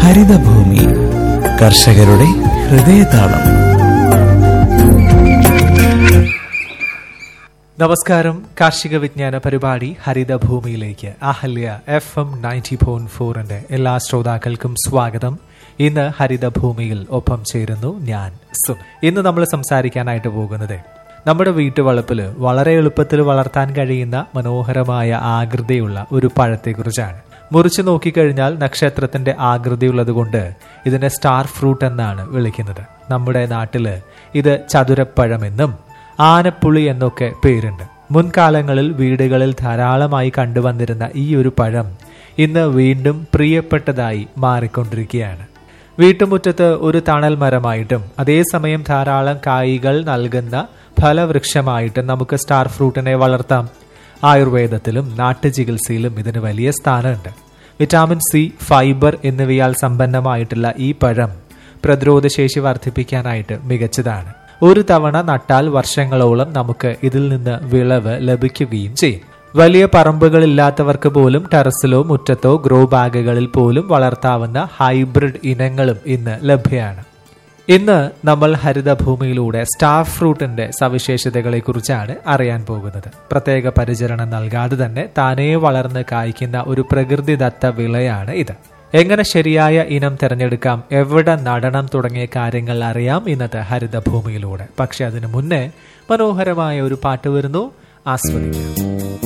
ഹരിതഭൂമി കർഷകരുടെ ഹൃദയതാളം നമസ്കാരം കാർഷിക വിജ്ഞാന പരിപാടി ഹരിതഭൂമിയിലേക്ക് Ahalya F M ninety point ഫോറിന്റെ എല്ലാ ശ്രോതാക്കൾക്കും സ്വാഗതം ഇന്ന് ഹരിതഭൂമിയിൽ ഒപ്പം ചേരുന്നു ഞാൻ സുൻ ഇന്ന് നമ്മൾ സംസാരിക്കാനായിട്ട് പോകുന്നത് നമ്മുടെ വീട്ടുവളപ്പില് വളരെ എളുപ്പത്തിൽ വളർത്താൻ കഴിയുന്ന മനോഹരമായ ആകൃതിയുള്ള ഒരു പഴത്തെക്കുറിച്ചാണ് മുറിച്ചു നോക്കിക്കഴിഞ്ഞാൽ നക്ഷത്രത്തിന്റെ ആകൃതിയുള്ളത് കൊണ്ട് ഇതിനെ സ്റ്റാർ ഫ്രൂട്ട് എന്നാണ് വിളിക്കുന്നത് നമ്മുടെ നാട്ടില് ഇത് ചതുരപ്പഴമെന്നും ആനപ്പുളി എന്നൊക്കെ പേരുണ്ട് മുൻകാലങ്ങളിൽ വീടുകളിൽ ധാരാളമായി കണ്ടുവന്നിരുന്ന ഈ ഒരു പഴം ഇന്ന് വീണ്ടും പ്രിയപ്പെട്ടതായി മാറിക്കൊണ്ടിരിക്കുകയാണ് വീട്ടുമുറ്റത്ത് ഒരു തണൽ മരമായിട്ടും അതേസമയം ധാരാളം കായ്കൾ നൽകുന്ന ഫലവൃക്ഷമായിട്ടും നമുക്ക് സ്റ്റാർ ഫ്രൂട്ടിനെ വളർത്താം ആയുർവേദത്തിലും നാട്ടുചികിത്സയിലും ഇതിന് വലിയ സ്ഥാനമുണ്ട് വിറ്റാമിൻ സി ഫൈബർ എന്നിവയാൽ സമ്പന്നമായിട്ടുള്ള ഈ പഴം പ്രതിരോധശേഷി വർദ്ധിപ്പിക്കാനായിട്ട് മികച്ചതാണ് ഒരു തവണ നട്ടാൽ വർഷങ്ങളോളം നമുക്ക് ഇതിൽ നിന്ന് വിളവ് ലഭിക്കുകയും ചെയ്യും വലിയ പറമ്പുകളില്ലാത്തവർക്ക് പോലും ടെറസിലോ മുറ്റത്തോ ഗ്രോ ബാഗുകളിൽ പോലും വളർത്താവുന്ന ഹൈബ്രിഡ് ഇനങ്ങളും ഇന്ന് ലഭ്യമാണ് ഇന്ന് നമ്മൾ ഹരിതഭൂമിയിലൂടെ സ്റ്റാർ ഫ്രൂട്ടിന്റെ സവിശേഷതകളെ കുറിച്ചാണ് അറിയാൻ പോകുന്നത് പ്രത്യേക പരിചരണം നൽകാതെ തന്നെ താനേ വളർന്ന് കായ്ക്കുന്ന ഒരു പ്രകൃതിദത്ത വിളയാണ് ഇത് എങ്ങനെ ശരിയായ ഇനം തിരഞ്ഞെടുക്കാം എവിടെ നടണം തുടങ്ങിയ കാര്യങ്ങൾ അറിയാം ഇന്നത്തെ ഹരിതഭൂമിയിലൂടെ പക്ഷെ അതിനു മുന്നേ മനോഹരമായ ഒരു പാട്ട് വരുന്നു ആസ്വദിക്കാം